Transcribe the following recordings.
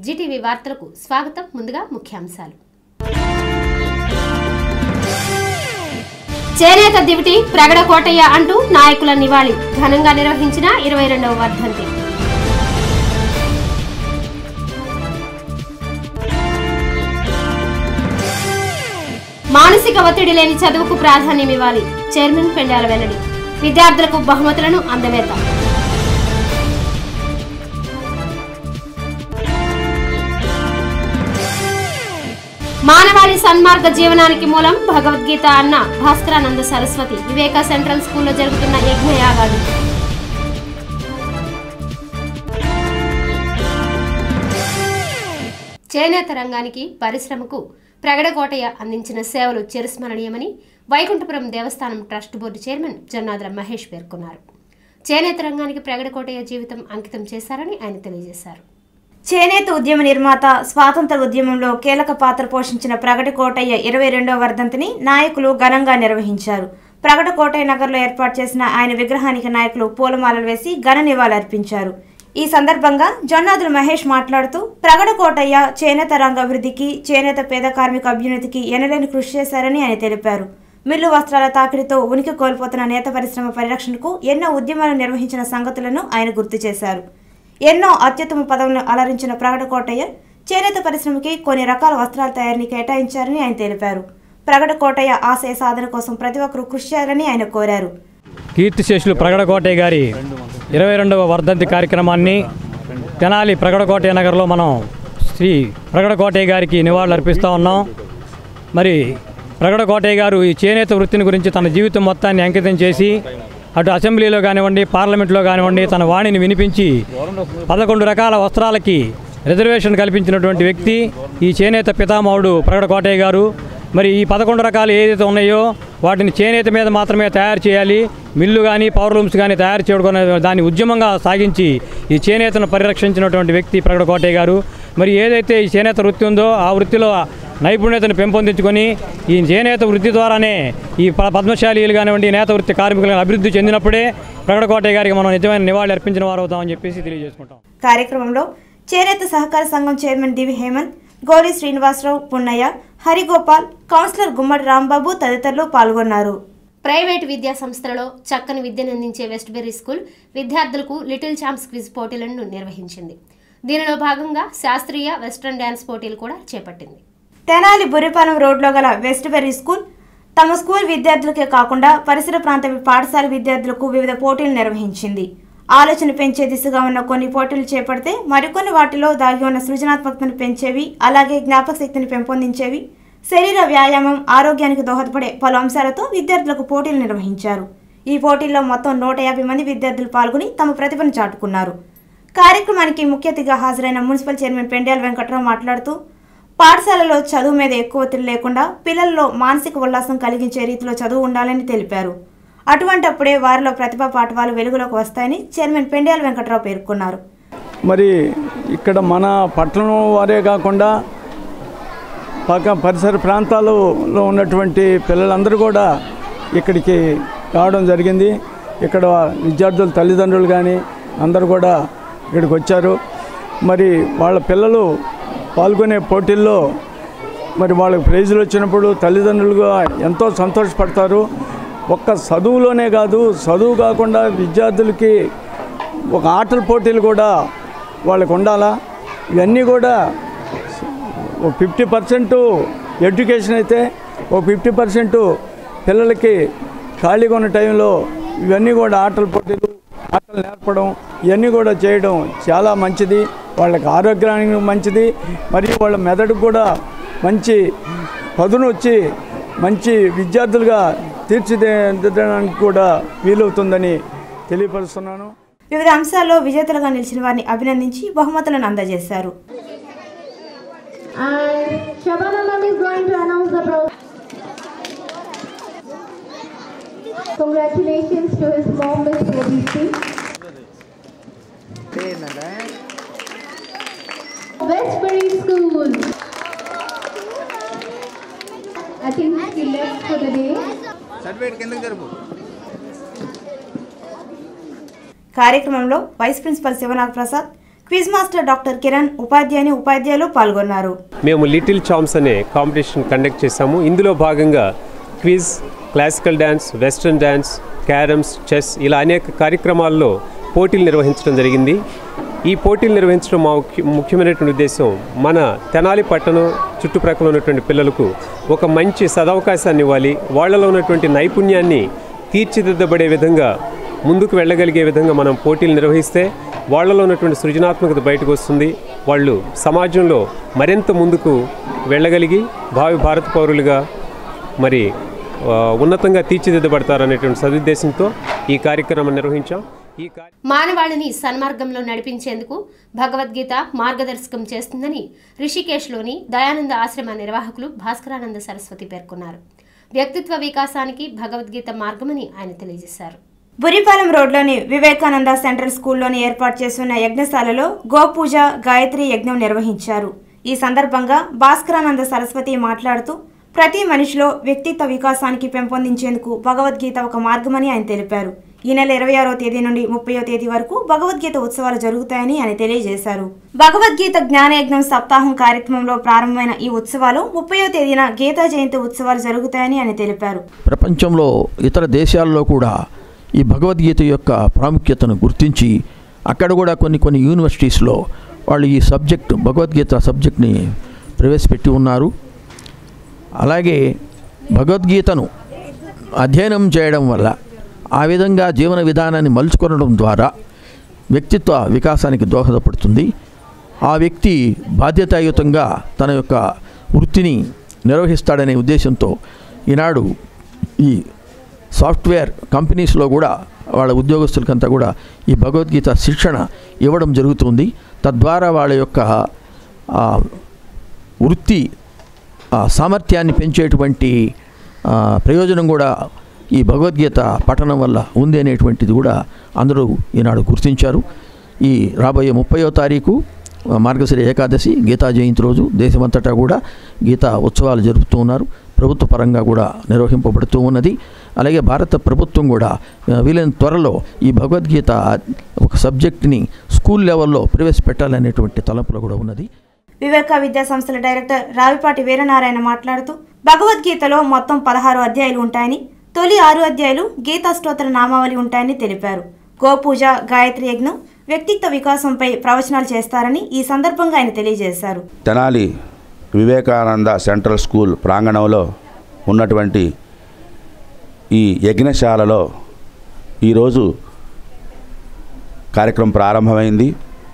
Zee TV వార్తలకు స్వాగతం ముందుగా ముఖ్యాంశాలు చేనేత దివిటి ప్రగడ కోటయ్య అంటూ నాయకుల నివాళి ఘనంగా నిర్వహించిన ఇరవై రెండవ వర్ధంతి మానసిక ఒత్తిడి లేని చదువుకు ప్రాధాన్యం ఇవ్వాలి చైర్మన్ పెండాల వెల్లడి విద్యార్థులకు బహుమతులను అందవేత మానవాళి సన్మార్గ జీవనానికి మూలం భగవద్గీత అన్న భాస్కరానంద సరస్వతి వివేక సెంట్రల్ స్కూల్లో జరుగుతున్న యజ్ఞయాగాలు చేనేత రంగానికి పరిశ్రమకు ప్రగడకోటయ్య అందించిన సేవలు చిరస్మరణీయమని వైకుంఠపురం దేవస్థానం trust board chairman Jannadula Mahesh పేర్కొన్నారు చేనేత రంగానికి ప్రగడకోటయ్య జీవితం అంకితం చేశారని ఆయన తెలియజేశారు చేనేత ఉద్యమ నిర్మాత స్వాతంత్ర ఉద్యమంలో కీలక పాత్ర పోషించిన ప్రగటి కోటయ్య ఇరవై రెండవ వర్ధంతిని నాయకులు ఘనంగా నిర్వహించారు ప్రగట కోటయ్య నగర్లో ఏర్పాటు చేసిన ఆయన విగ్రహానికి నాయకులు పూలమాలలు వేసి ఘన నివాళులర్పించారు ఈ సందర్భంగా జొన్నాదుల మహేష్ మాట్లాడుతూ ప్రగడ కోటయ్య చేనేత రంగ అభివృద్ధికి చేనేత పేద కార్మిక అభ్యున్నతికి ఎనలేని కృషి చేశారని ఆయన తెలిపారు మిల్లు వస్త్రాల తాకిడితో ఉనికి కోల్పోతున్న నేత పరిశ్రమ పరిరక్షణకు ఎన్నో ఉద్యమాలు నిర్వహించిన సంగతులను ఆయన గుర్తు చేశారు ఎన్నో అత్యుత్తమ పదవులను అలరించిన ప్రగడ కోటయ్య చేనేత పరిశ్రమకి కొన్ని రకాల వస్త్రాల తయారీని కేటాయించారని ఆయన తెలిపారు ప్రగడ కోటయ్య ఆశయ సాధన కోసం ప్రతి ఒక్కరూ కృషి చేయాలని ఆయన కోరారు కీర్తిశేషులు ప్రగడకోటయ్య గారి ఇరవై రెండవ వర్ధంతి కార్యక్రమాన్ని తెనాలి ప్రగడకోటయ్య నగర్లో మనం శ్రీ ప్రగడకోటయ్య గారికి నివాళులు అర్పిస్తూ ఉన్నాం మరి ప్రగడకోటయ్య గారు ఈ చేనేత వృత్తిని గురించి తన జీవితం మొత్తాన్ని అంకితం చేసి అటు అసెంబ్లీలో కానివ్వండి పార్లమెంట్లో కానివ్వండి తన వాణిని వినిపించి పదకొండు రకాల వస్త్రాలకి రిజర్వేషన్ కల్పించినటువంటి వ్యక్తి ఈ చేనేత పితామహుడు ప్రగడ కోటయ్య గారు మరి ఈ పదకొండు రకాలు ఏదైతే ఉన్నాయో వాటిని చేనేత మీద మాత్రమే తయారు చేయాలి మిల్లు కానీ పవర్ లూమ్స్ కానీ తయారు చేయడం దాన్ని ఉద్యమంగా సాగించి ఈ చేనేతను పరిరక్షించినటువంటి వ్యక్తి ప్రగడ కోటయ్య గారు మరి ఏదైతే ఈ చేనేత వృత్తి ఉందో ఆ వృత్తిలో నైపుణ్యతను పెంపొందించుకొని ఈ చేనేత వృత్తి ద్వారానే ఈ ప- పద్మశాలీలు కానివ్వండి నేత వృత్తి కార్మికులను అభివృద్ధి చెందినప్పుడే ప్రగడ కోటయ్య గారికి మనం నిజమైన నివాళి అర్పించిన వారు అవుతామని చెప్పేసి తెలియజేసుకుంటాం కార్యక్రమంలో చేనేత సహకార సంఘం చైర్మన్ దివి హేమంత్ గౌరీ శ్రీనివాసరావు పున్నయ్య హరిగోపాల్ కౌన్సిలర్ గుమ్మడి రాంబాబు తదితరులు పాల్గొన్నారు ప్రైవేటు విద్యా సంస్థలలో చక్కని విద్యను అందించే వెస్ట్బెర్రీ స్కూల్ విద్యార్థులకు లిటిల్ ఛాంప్స్ క్విజ్ పోటీలను నిర్వహించింది దీనిలో భాగంగా శాస్త్రీయ వెస్ట్రన్ డ్యాన్స్ పోటీలు కూడా చేపట్టింది తెనాలి బుర్రిపాలెం రోడ్లో గల వెస్ట్ బెర్రీ స్కూల్ తమ స్కూల్ విద్యార్థులకే కాకుండా పరిసర ప్రాంత పాఠశాల విద్యార్థులకు వివిధ పోటీలు నిర్వహించింది ఆలోచన పెంచే దిశగా ఉన్న కొన్ని పోటీలు చేపడితే మరికొన్ని వాటిలో దాగి ఉన్న సృజనాత్మకతను పెంచేవి అలాగే జ్ఞాపక శక్తిని పెంపొందించేవి శరీర వ్యాయామం ఆరోగ్యానికి దోహదపడే పలు అంశాలతో విద్యార్థులకు పోటీలు నిర్వహించారు ఈ పోటీల్లో మొత్తం నూట యాభై మంది విద్యార్థులు పాల్గొని తమ ప్రతిభను చాటుకున్నారు కార్యక్రమానికి ముఖ్య అతిథిగా హాజరైన మున్సిపల్ చైర్మన్ పెండ్యాల వెంకట్రావు మాట్లాడుతూ పాఠశాలలో చదువు మీద ఎక్కువ ఒత్తిడి లేకుండా పిల్లల్లో మానసిక ఉల్లాసం కలిగించే రీతిలో చదువు ఉండాలని తెలిపారు అటువంటప్పుడే వారిలో ప్రతిభా పాఠవాలు వెలుగులోకి వస్తాయని చైర్మన్ పెండ్యాల వెంకట్రావు పేర్కొన్నారు మరి ఇక్కడ మన పట్టణం వారే కాకుండా పక్క పరిసర ప్రాంతాలలో ఉన్నటువంటి పిల్లలందరూ కూడా ఇక్కడికి రావడం జరిగింది ఇక్కడ విద్యార్థుల తల్లిదండ్రులు కానీ అందరూ కూడా ఇక్కడికి వచ్చారు మరి వాళ్ళ పిల్లలు పాల్గొనే పోటీల్లో మరి వాళ్ళకి ప్రైజులు వచ్చినప్పుడు తల్లిదండ్రులుగా ఎంతో సంతోషపడతారు ఒక్క చదువులోనే కాదు చదువు కాకుండా విద్యార్థులకి ఒక ఆటల పోటీలు కూడా వాళ్ళకు ఉండాలా ఇవన్నీ కూడా ఓ ఫిఫ్టీ పర్సెంట్ ఎడ్యుకేషన్ అయితే ఓ ఫిఫ్టీ పర్సెంట్ పిల్లలకి ఖాళీగా ఉన్న టైంలో ఇవన్నీ కూడా ఆటల పోటీలు ఆటలు నేర్పడం ఇవన్నీ కూడా చేయడం చాలా మంచిది వాళ్ళకి ఆరోగ్యానికి మంచిది మరియు వాళ్ళ మెదడుకు కూడా మంచి పదును వచ్చి మంచి విద్యార్థులుగా తీర్చిదిద్దడానికి కూడా వీలవుతుందని తెలియపరుస్తున్నాను వివిధ అంశాల్లో విజేతలుగా నిలిచిన వారిని అభినందించి బహుమతులను అందజేశారు And Shabana ma'am is going to announce the pro. Congratulations to his mom, Miss Praditi. Westbury School. I think he left for the day. Certificate కిందకి జరుపు కార్యక్రమంలో vice principal Sivanag Prasad quiz master doctor Kiran ఉపాధ్యాయుని ఉపాధ్యాయులు పాల్గొన్నారు మేము లిటిల్ చాంప్స్ అనే competition conduct చేశాము ఇందులో భాగంగా quiz classical dance western dance carroms chess ఇలా అనేక కార్యక్రమాల్లో పోటీలు నిర్వహించడం జరిగింది ఈ పోటీలు నిర్వహించడం మా ముఖ్య ముఖ్యమైనటువంటి ఉద్దేశం మన తెనాలి పట్టణం చుట్టుప్రక్కల ఉన్నటువంటి పిల్లలకు ఒక మంచి సదవకాశాన్ని ఇవ్వాలి వాళ్ళలో ఉన్నటువంటి నైపుణ్యాన్ని తీర్చిదిద్దబడే విధంగా ముందుకు వెళ్ళగలిగే విధంగా మనం పోటీలు నిర్వహిస్తే వాళ్ళలో ఉన్నటువంటి సృజనాత్మకత బయటకు వస్తుంది వాళ్ళు సమాజంలో మరింత ముందుకు వెళ్ళగలిగి భావి భారత పౌరులుగా మరి ఆ, ఉన్నతంగా తీర్చిదిద్దబడతారనేటువంటి సదుద్దేశంతో ఈ కార్యక్రమం నిర్వహించాం ఈ కార్య మానవాళిని సన్మార్గంలో నడిపించేందుకు భగవద్గీత మార్గదర్శకం చేస్తుందని రిషికేశ్లోని దయానంద ఆశ్రమ నిర్వాహకులు భాస్కరానంద సరస్వతి పేర్కొన్నారు వ్యక్తిత్వ వికాసానికి భగవద్గీత మార్గమని ఆయన తెలియజేశారు బురిపాలెం రోడ్లోని వివేకానంద సెంట్రల్ స్కూల్లోని ఏర్పాటు చేస్తున్న యజ్ఞశాలలో గోపూజ గాయత్రి యజ్ఞం నిర్వహించారు ఈ సందర్భంగా భాస్కరానంద సరస్వతి మాట్లాడుతూ ప్రతి మనిషిలో వ్యక్తిత్వ వికాసానికి పెంపొందించేందుకు భగవద్గీత ఒక మార్గమని ఆయన తెలిపారు ఈ నెల ఇరవై ఆరో తేదీ నుండి ముప్పయో తేదీ వరకు భగవద్గీత ఉత్సవాలు జరుగుతాయని ఆయన తెలియజేశారు భగవద్గీత జ్ఞానయజ్ఞం సప్తాహం కార్యక్రమంలో ప్రారంభమైన ఈ ఉత్సవాలు ముప్పయో తేదీన గీతా జయంతి ఉత్సవాలు జరుగుతాయని ఆయన తెలిపారు ప్రపంచంలో ఇతర దేశాల్లో కూడా ఈ భగవద్గీత యొక్క ప్రాముఖ్యతను గుర్తించి అక్కడ కూడా కొన్ని కొన్ని యూనివర్సిటీస్లో వాళ్ళు ఈ సబ్జెక్ట్ భగవద్గీత సబ్జెక్ట్ని ప్రవేశపెట్టి ఉన్నారు అలాగే భగవద్గీతను అధ్యయనం చేయడం వల్ల ఆ విధంగా జీవన విధానాన్ని మలుచుకొనడం ద్వారా వ్యక్తిత్వ వికాసానికి దోహదపడుతుంది ఆ వ్యక్తి బాధ్యతాయుతంగా తన యొక్క వృత్తిని నిర్వహిస్తాడనే ఉద్దేశంతో ఈనాడు ఈ సాఫ్ట్వేర్ కంపెనీస్లో కూడా వాళ్ళ ఉద్యోగస్తులకంతా కూడా ఈ భగవద్గీత శిక్షణ ఇవ్వడం జరుగుతుంది తద్వారా వాళ్ళ యొక్క ఆ, వృత్తి ఆ, సామర్థ్యాన్ని పెంచేటువంటి ఆ, ప్రయోజనం కూడా ఈ భగవద్గీత పఠనం వల్ల ఉంది అనేటువంటిది కూడా అందరూ ఈనాడు గుర్తించారు ఈ రాబోయే ముప్పయో తారీఖు ఆ, మార్గశిర ఏకాదశి గీతా జయంతి రోజు దేశమంతటా కూడా గీతా ఉత్సవాలు జరుపుతూ ఉన్నారు ప్రభుత్వ పరంగా కూడా నిర్వహింపబడుతూ ఉన్నది అలాగే భారత ప్రభుత్వం కూడా ఆ, వీలైన త్వరలో ఈ భగవద్గీత ఒక సబ్జెక్ట్ని స్కూల్ లెవెల్లో ప్రవేశపెట్టాలనేటువంటి తలంపులో కూడా ఉన్నది వివేక విద్యా సంస్థల డైరెక్టర్ రావిపాటి వీరనారాయణ మాట్లాడుతూ భగవద్గీతలో మొత్తం పదహారు అధ్యాయులు ఉంటాయని తొలి ఆరు అధ్యాయులు గీతా స్తోత్ర నామావళి ఉంటాయని తెలిపారు గోపూజ గాయత్రి యజ్ఞం వ్యక్తిత్వ వికాసంపై ప్రవచనాలు చేస్తారని ఈ సందర్భంగా ఆయన తెలియజేశారు తెనాలి వివేకానంద సెంట్రల్ స్కూల్ ప్రాంగణంలో ఉన్నటువంటి ఈ యజ్ఞశాలలో ఈరోజు కార్యక్రమం ప్రారంభమైంది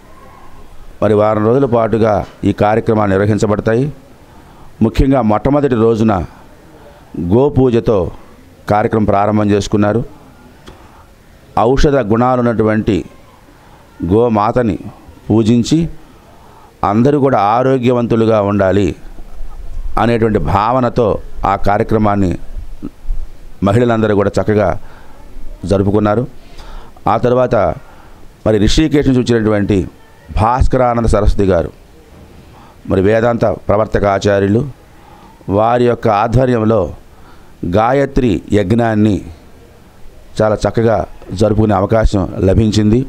మరి వారం రోజుల పాటుగా ఈ కార్యక్రమాలు నిర్వహించబడతాయి ముఖ్యంగా మొట్టమొదటి రోజున గోపూజతో కార్యక్రమం ప్రారంభం చేసుకున్నారు ఔషధ గుణాలు ఉన్నటువంటి గోమాతని పూజించి అందరూ కూడా ఆరోగ్యవంతులుగా ఉండాలి అనేటువంటి భావనతో ఆ కార్యక్రమాన్ని మహిళలందరూ కూడా చక్కగా జరుపుకున్నారు ఆ తర్వాత మరి రిషికేశ్ నుంచి వచ్చినటువంటి భాస్కరానంద సరస్వతి గారు మరి వేదాంత ప్రవర్తక ఆచార్యులు వారి యొక్క ఆధ్వర్యంలో గాయత్రి యజ్ఞాన్ని చాలా చక్కగా జరుపుకునే అవకాశం లభించింది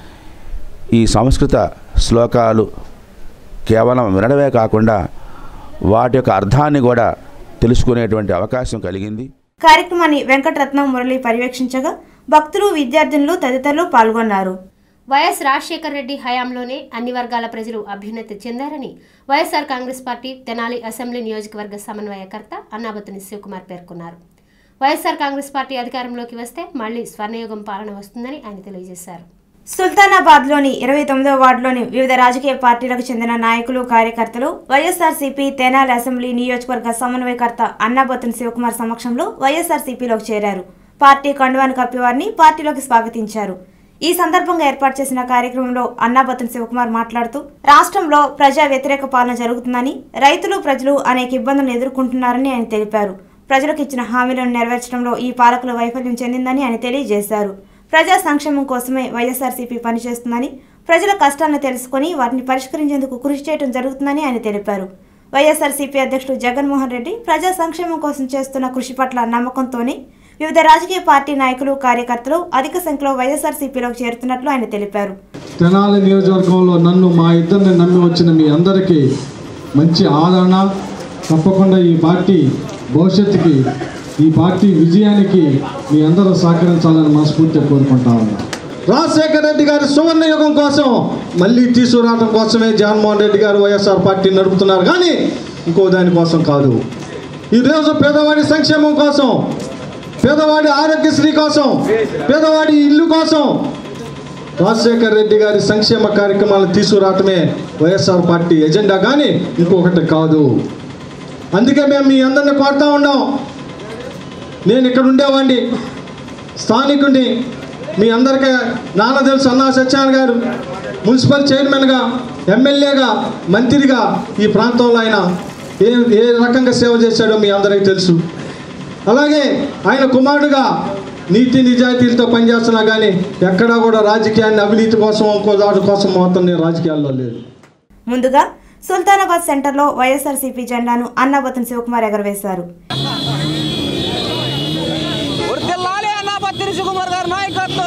ఈ సంస్కృత శ్లోకాలు కేవలం వినడమే కాకుండా వాటి యొక్క అర్థాన్ని కూడా తెలుసుకునేటువంటి అవకాశం కలిగింది కార్యక్రమాన్ని వెంకటరత్నం మురళి పర్యవేక్షించగా భక్తులు విద్యార్థినులు తదితరులు పాల్గొన్నారు వైఎస్ రాజశేఖర రెడ్డి హయాంలోనే అన్ని వర్గాల ప్రజలు అభ్యున్నతి చెందారని YSR Congress party Tenali assembly నియోజకవర్గ సమన్వయకర్త అన్నాబతుని శివకుమార్ పేర్కొన్నారు వైఎస్ఆర్ కాంగ్రెస్ పార్టీ అధికారంలోకి వస్తే మళ్లీ స్వర్ణయుగం పాలన వస్తుందని ఆయన తెలియజేశారు సుల్తానాబాద్లోని ఇరవై తొమ్మిదో వార్డులోని వివిధ రాజకీయ పార్టీలకు చెందిన నాయకులు కార్యకర్తలు వైఎస్ఆర్సీపీ తెనాలి అసెంబ్లీ నియోజకవర్గ సమన్వయకర్త అన్నాబతుని శివకుమార్ సమక్షంలో వైఎస్ఆర్సీపీలోకి చేరారు పార్టీ కండువాని కప్పివారిని పార్టీలోకి స్వాగతించారు ఈ సందర్భంగా ఏర్పాటు చేసిన కార్యక్రమంలో అన్నాబతుని శివకుమార్ మాట్లాడుతూ రాష్ట్రంలో ప్రజా వ్యతిరేక పాలన జరుగుతుందని రైతులు ప్రజలు అనేక ఇబ్బందులు ఎదుర్కొంటున్నారని ఆయన తెలిపారు ప్రజలకు ఇచ్చిన హామీలను నెరవేర్చడంలో ఈ పాలకుల వైఫల్యం చెందిందని ఆయన తెలియజేశారు ప్రజా సంక్షేమం కోసమే వైఎస్ఆర్సీపీ పనిచేస్తుందని ప్రజల కష్టాలను తెలుసుకొని వాటిని పరిష్కరించేందుకు కృషి చేయడం జరుగుతుందని ఆయన తెలిపారు వైఎస్ఆర్సీపీ అధ్యక్షుడు జగన్మోహన్ రెడ్డి ప్రజా సంక్షేమం కోసం చేస్తున్న కృషి పట్ల నమ్మకంతోనే వివిధ రాజకీయ పార్టీ నాయకులు కార్యకర్తలు అధిక సంఖ్యలో వైఎస్ఆర్సీపీలోకి చేరుతున్నట్లు ఆయన తెలిపారు తెనాలి నియోజకవర్గంలో నన్ను మా ఇద్దరిని నమ్మి వచ్చిన మీ అందరికీ మంచి ఆదరణ తప్పకుండా ఈ పార్టీ భవిష్యత్తుకి ఈ పార్టీ విజయానికి మీ అందరూ సహకరించాలని మనస్ఫూర్తిగా కోరుకుంటా ఉన్నాను రాజశేఖర రెడ్డి గారి సువర్ణ యుగం కోసం మళ్ళీ తీసుకురావడం కోసమే జగన్మోహన్ రెడ్డి గారు వైఎస్ఆర్ పార్టీ నడుపుతున్నారు కానీ ఇంకో దానికోసం కాదు ఈరోజు పేదవాడి సంక్షేమం కోసం పేదవాడి ఆరోగ్యశ్రీ కోసం పేదవాడి ఇల్లు కోసం రాజశేఖర్ రెడ్డి గారి సంక్షేమ కార్యక్రమాలను తీసుకురావటమే వైఎస్ఆర్ పార్టీ ఎజెండా కానీ ఇంకొకటి కాదు అందుకే మేము మీ అందరిని కోరుతా ఉన్నాం నేను ఇక్కడ ఉండేవాడిని స్థానికుడిని మీ అందరికీ నాన్న తెలుసు అన్నా సత్యనారాయణ గారు మున్సిపల్ చైర్మన్గా ఎమ్మెల్యేగా మంత్రిగా ఈ ప్రాంతంలో ఆయన ఏ ఏ రకంగా సేవ చేశాడో మీ అందరికీ తెలుసు అలాగే ఆయన కుమారుడుగా నీతి నిజాయితీలతో పనిచేస్తున్నా కానీ ఎక్కడా కూడా రాజకీయాన్ని అవినీతి కోసం ఇంకో దాటి కోసం మాత్రం నేను రాజకీయాల్లో లేదు ముందుగా సుల్తానాబాద్ సెంటర్లో వైఎస్ఆర్సీపీ జెండాను అన్నాబతన్ శివకుమార్ ఎగరవేశారు శివకుమార్ గారి నాయకత్వం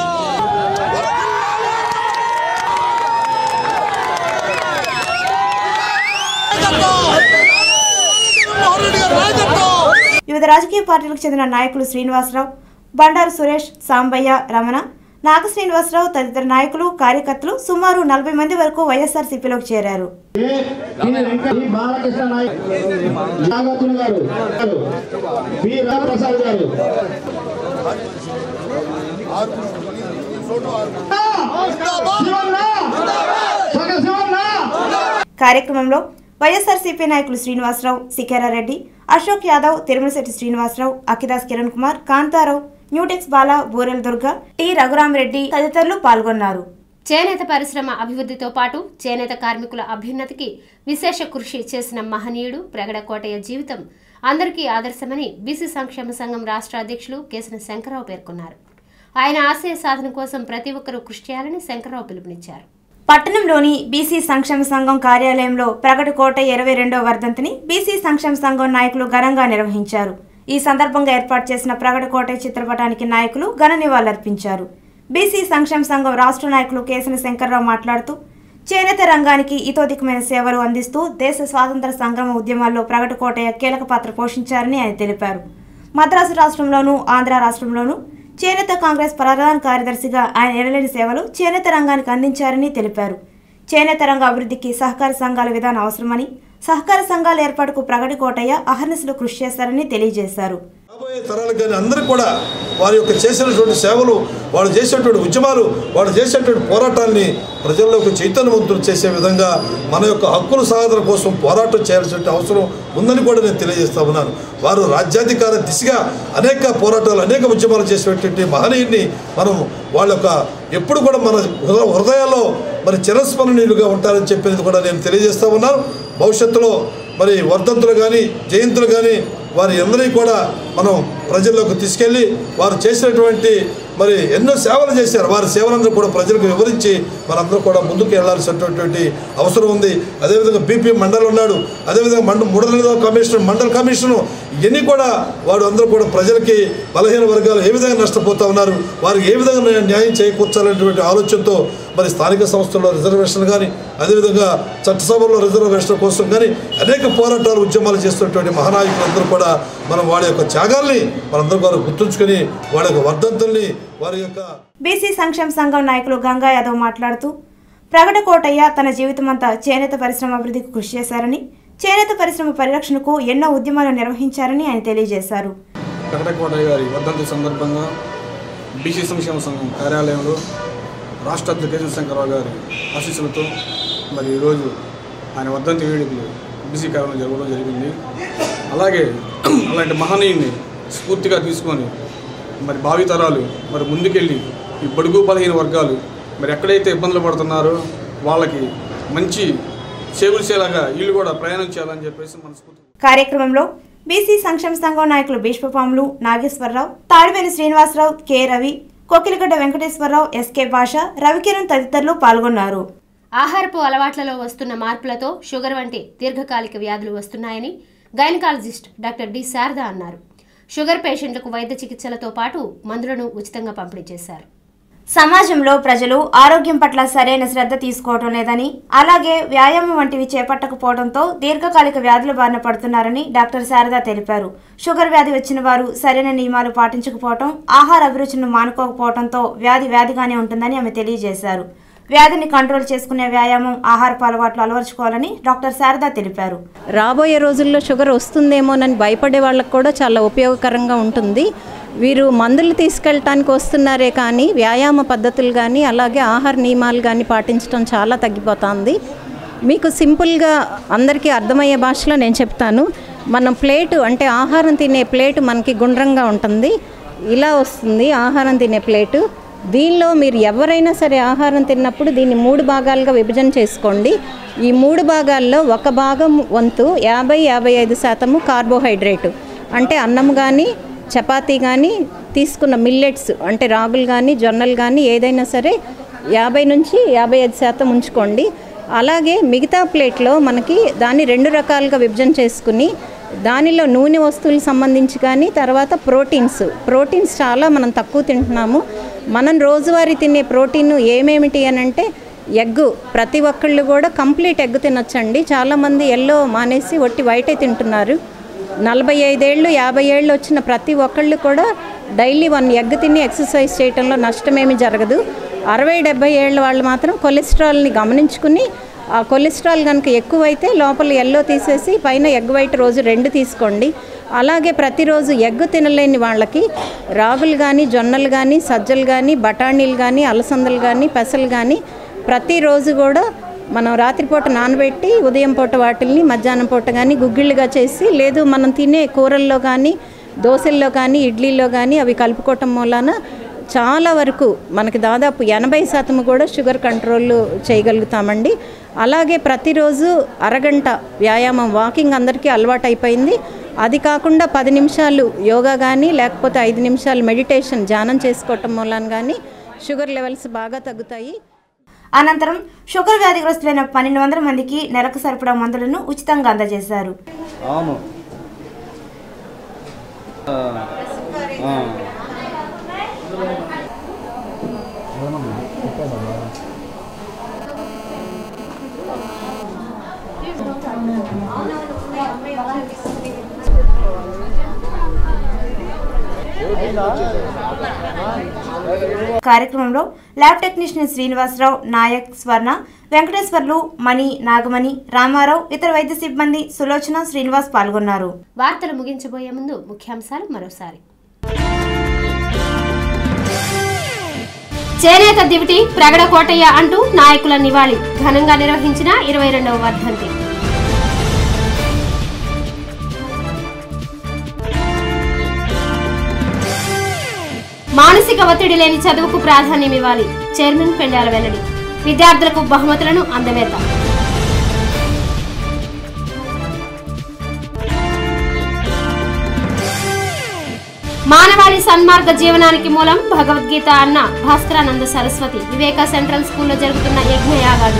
వివిధ రాజకీయ పార్టీలకు చెందిన నాయకులు శ్రీనివాసరావు బండారు సురేష్ సాంబయ్య రమణ నాగ శ్రీనివాసరావు తదితర నాయకులు కార్యకర్తలు సుమారు నలభై మంది వరకు వైఎస్ఆర్సీపీలోకి చేరారు బాలకృష్ణ నాయక్ నాగార్జున గారు పి రామప్రసాద్ గారు కార్యక్రమంలో వైఎస్ఆర్సీపీ నాయకులు శ్రీనివాసరావు సికేరారెడ్డి అశోక్ యాదవ్ తిరుమలశెట్టి శ్రీనివాసరావు అఖిదాస్ కిరణ్ కుమార్ కాంతారావు న్యూటెక్స్ బాల బూరెల దుర్గ టి రఘురామరెడ్డి తదితరులు పాల్గొన్నారు చేనేత పరిశ్రమ అభివృద్ధితో పాటు చేనేత కార్మికుల అభ్యున్నతికి విశేష కృషి చేసిన మహనీయుడు ప్రగడ కోటయ్య జీవితం అందరికీ ఆదర్శమని బీసీ సంక్షేమ సంఘం రాష్ట్ర అధ్యక్షులు కేసన శంకరరావు పేర్కొన్నారు ఆయన ఆశయ సాధన కోసం ప్రతి ఒక్కరూ కృషి చేయాలని శంకరరావు పిలుపునిచ్చారు పట్టణంలోని బీసీ సంక్షేమ సంఘం కార్యాలయంలో ప్రగతి కోట ఇరవై రెండవ వర్ధంతిని బీసీ సంక్షేమ సంఘం నాయకులు ఘనంగా నిర్వహించారు ఈ సందర్భంగా ఏర్పాటు చేసిన ప్రగతి కోట చిత్రపటానికి నాయకులు ఘన నివాళులర్పించారు బీసీ సంక్షేమ సంఘం రాష్ట్ర నాయకులు కేసన శంకర్రావు మాట్లాడుతూ చేనేత రంగానికి ఇతోధికమైన సేవలు అందిస్తూ దేశ స్వాతంత్ర సంగ్రామ ఉద్యమాల్లో ప్రగతి కోటయ్య కీలక పాత్ర పోషించారని ఆయన తెలిపారు మద్రాసు రాష్ట్రంలోనూ ఆంధ్ర రాష్ట్రంలోనూ చేనేత కాంగ్రెస్ ప్రధాన కార్యదర్శిగా ఆయన ఎనలేని సేవలు చేనేత రంగానికి అందించారని తెలిపారు చేనేత రంగ అభివృద్ధికి సహకార సంఘాల విధానం అవసరమని సహకార సంఘాల ఏర్పాటుకు ప్రగతి కోటయ్య అహర్నిశలు కృషి చేస్తారని తెలియజేశారు రాబోయే తరాలకు కానీ అందరూ కూడా వారి యొక్క చేసినటువంటి సేవలు వాళ్ళు చేసేటువంటి ఉద్యమాలు వాళ్ళు చేసేటువంటి పోరాటాన్ని ప్రజల్లోకి చైతన్యవంతులు చేసే విధంగా మన యొక్క హక్కుల సాధన కోసం పోరాటం చేయాల్సిన అవసరం ఉందని కూడా నేను తెలియజేస్తా ఉన్నాను వారు రాజ్యాధికార దిశగా అనేక పోరాటాలు అనేక ఉద్యమాలు చేసేటువంటి మహనీయుడిని మనం వాళ్ళ యొక్క ఎప్పుడు కూడా మన హృద- హృదయాల్లో మరి చిరస్మరణీయులుగా ఉంటారని చెప్పేది కూడా నేను తెలియజేస్తా ఉన్నాను భవిష్యత్తులో మరి వర్ధంతులు కానీ జయంతులు కానీ వారి అందరినీ కూడా మనం ప్రజల్లోకి తీసుకెళ్ళి వారు చేసినటువంటి మరి ఎన్నో సేవలు చేశారు వారి సేవలందరూ కూడా ప్రజలకు వివరించి మనందరూ కూడా ముందుకు వెళ్లాల్సినటువంటి అవసరం ఉంది అదేవిధంగా బీపీ మండల్ ఉన్నాడు అదేవిధంగా మండ మూడో కమిషన్ మండల్ కమిషను ఇవన్నీ కూడా వాడు అందరూ కూడా ప్రజలకి బలహీన వర్గాలు ఏ విధంగా నష్టపోతా ఉన్నారు వారికి ఏ విధంగా న్యాయం- న్యాయం చేకూర్చాలనేటువంటి ఆలోచనతో మరి స్థానిక సంస్థల్లో రిజర్వేషన్ కానీ అదేవిధంగా చట్టసభలో రిజర్వేషన్ కోసం కానీ అనేక పోరాటాలు ఉద్యమాలు చేస్తున్నటువంటి మహానాయకులందరూ కూడా మనం వాడి యొక్క త్యాగాల్ని మనందరూ కూడా గుర్తుంచుకొని వాడి యొక్క వర్ధంతుల్ని వారి యొక్క బీసీ సంక్షేమ సంఘం నాయకులు గంగా యాదవ్ మాట్లాడుతూ ప్రగడ కోటయ్య తన జీవితమంతా చేనేత పరిశ్రమ అభివృద్ధికి కృషి చేశారని చేనేత పరిశ్రమ పరిరక్షణకు ఎన్నో ఉద్యమాలు నిర్వహించారని ఆయన తెలియజేశారు వెంకటకోటయ్య గారి వర్ధంతి సందర్భంగా బీసీ సంక్షేమ సంఘం కార్యాలయంలో రాష్ట్ర అధ్యక్షుడు శంకరరావు గారి ఆశీస్సులతో మరి ఈరోజు ఆయన వర్ధంతి వేడుకలు బీసీ కార్యాలయం జరగడం జరిగింది అలాగే అలాంటి మహనీయుని స్ఫూర్తిగా తీసుకొని మరి భావితరాలు మరి ముందుకెళ్ళి ఈ బడుగు బలహీన వర్గాలు మరి ఎక్కడైతే ఇబ్బందులు పడుతున్నారో వాళ్ళకి మంచి చేకూర్చేలాగా వీళ్ళు కూడా ప్రయాణం చేయాలని చెప్పేసి మనస్ఫూర్తి కార్యక్రమంలో బీసీ సంక్షేమ సంఘం నాయకులు భీష్మపాములు నాగేశ్వరరావు తాడివేని శ్రీనివాసరావు కె రవి కోకిలగడ్డ వెంకటేశ్వరరావు ఎస్కే భాష రవికిరణ్ తదితరులు పాల్గొన్నారు ఆహారపు అలవాట్లలో వస్తున్న మార్పులతో షుగర్ వంటి దీర్ఘకాలిక వ్యాధులు వస్తున్నాయని గైనకాలజిస్ట్ డాక్టర్ డి శారద అన్నారు షుగర్ పేషెంట్లకు వైద్య చికిత్సలతో పాటు మందులను ఉచితంగా పంపిణీ చేశారు సమాజంలో ప్రజలు ఆరోగ్యం పట్ల సరైన శ్రద్ధ తీసుకోవటం లేదని అలాగే వ్యాయామం వంటివి చేపట్టకపోవడంతో దీర్ఘకాలిక వ్యాధుల బారిన పడుతున్నారని డాక్టర్ శారద తెలిపారు షుగర్ వ్యాధి వచ్చిన వారు సరైన నియమాలు పాటించకపోవటం ఆహార అభిరుచులను మానుకోకపోవడంతో వ్యాధి వ్యాధిగానే ఉంటుందని ఆమె తెలియజేశారు వ్యాధిని కంట్రోల్ చేసుకునే వ్యాయామం ఆహారపు అలవాట్లు అలవర్చుకోవాలని డాక్టర్ శారద తెలిపారు రాబోయే రోజుల్లో షుగర్ వస్తుందేమోనని భయపడే వాళ్ళకు కూడా చాలా ఉపయోగకరంగా ఉంటుంది వీరు మందులు తీసుకెళ్ళటానికి వస్తున్నారే కానీ వ్యాయామ పద్ధతులు కానీ అలాగే ఆహార నియమాలు కానీ పాటించడం చాలా తగ్గిపోతుంది మీకు సింపుల్గా అందరికీ అర్థమయ్యే భాషలో నేను చెప్తాను మన ప్లేటు అంటే ఆహారం తినే ప్లేటు మనకి గుండ్రంగా ఉంటుంది ఇలా వస్తుంది ఆహారం తినే ప్లేటు దీనిలో మీరు ఎవరైనా సరే ఆహారం తిన్నప్పుడు దీన్ని మూడు భాగాలుగా విభజన చేసుకోండి ఈ మూడు భాగాల్లో ఒక భాగం వంతు యాభై యాభై ఐదు శాతము కార్బోహైడ్రేటు అంటే అన్నం కానీ చపాతీ కానీ తీసుకున్న మిల్లెట్స్ అంటే రాగులు కానీ జొన్నలు కానీ ఏదైనా సరే యాభై నుంచి యాభై ఐదు శాతం ఉంచుకోండి అలాగే మిగతా ప్లేట్లో మనకి దాన్ని రెండు రకాలుగా విభజన చేసుకుని దానిలో నూనె వస్తువులకు సంబంధించి కానీ తర్వాత ప్రోటీన్స్ ప్రోటీన్స్ చాలా మనం తక్కువ తింటున్నాము మనం రోజువారీ తినే ప్రోటీన్ ఏమేమిటి అని అంటే ఎగ్ ప్రతి ఒక్కళ్ళు కూడా కంప్లీట్ ఎగ్ తినొచ్చండి చాలామంది ఎల్లో మానేసి ఒట్టి వైటే తింటున్నారు నలభై ఐదేళ్ళు యాభై ఏళ్ళు వచ్చిన ప్రతి ఒక్కళ్ళు కూడా డైలీ వన్ ఎగ్ తిని ఎక్సర్సైజ్ చేయడంలో నష్టమేమీ జరగదు అరవై డెబ్బై ఏళ్ళ వాళ్ళు మాత్రం కొలెస్ట్రాల్ని గమనించుకుని ఆ కొలెస్ట్రాల్ కనుక ఎక్కువైతే లోపల ఎల్లో తీసేసి పైన ఎగ్ వైట్ రోజు రెండు తీసుకోండి అలాగే ప్రతిరోజు ఎగ్ తినలేని వాళ్ళకి రాగులు కానీ జొన్నలు కానీ సజ్జలు కానీ బఠానీలు కానీ అలసందలు కానీ పెసలు కానీ ప్రతిరోజు కూడా మనం రాత్రిపూట నానబెట్టి ఉదయం పూట వాటిల్ని మధ్యాహ్నం పూట కానీ గుగ్గిళ్ళుగా చేసి లేదు మనం తినే కూరల్లో కానీ దోశల్లో కానీ ఇడ్లీలో కానీ అవి కలుపుకోవటం మూలాన చాలా వరకు మనకి దాదాపు ఎనభై శాతం కూడా షుగర్ కంట్రోల్ చేయగలుగుతామండి అలాగే ప్రతిరోజు అరగంట వ్యాయామం వాకింగ్ అందరికీ అలవాటు అయిపోయింది అది కాకుండా పది నిమిషాలు యోగా కానీ లేకపోతే ఐదు నిమిషాలు మెడిటేషన్ ధ్యానం చేసుకోవటం మూలాన కానీ షుగర్ లెవెల్స్ బాగా తగ్గుతాయి అనంతరం షుగర్ వ్యాధిగ్రస్తులైన పన్నెండు వందల మందికి నెలకు సరిపడా మందులను ఉచితంగా అందజేశారు అవును ఆ, ఆ. కార్యక్రమంలో ల్యాబ్ టెక్నీషియన్ శ్రీనివాసరావు నాయక్ స్వర్ణ వెంకటేశ్వర్లు మణి నాగమణి రామారావు ఇతర వైద్య సిబ్బంది సులోచన శ్రీనివాస్ పాల్గొన్నారు వార్తలు ముగించబోయే ముందు ముఖ్యాంశాలు మరోసారి చేనేత దివిటి ప్రగడ కోటయ్య అంటూ నాయకుల నివాళి ఘనంగా నిర్వహించిన ఇరవై రెండవ వర్ధంతి మానసిక ఒత్తిడి లేని చదువుకు ప్రాధాన్యం ఇవ్వాలి చైర్మన్ పెండాల వెల్లడి విద్యార్థులకు బహుమతులను అందవేత మానవాళి సన్మార్గ జీవనానికి మూలం భగవద్గీత అన్న భాస్కరానంద సరస్వతి వివేక సెంట్రల్ స్కూల్లో జరుగుతున్న యజ్ఞయాగాలు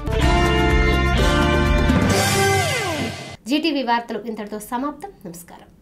జీటీవీ వార్తలు ఇంతటితో సమాప్తం నమస్కారం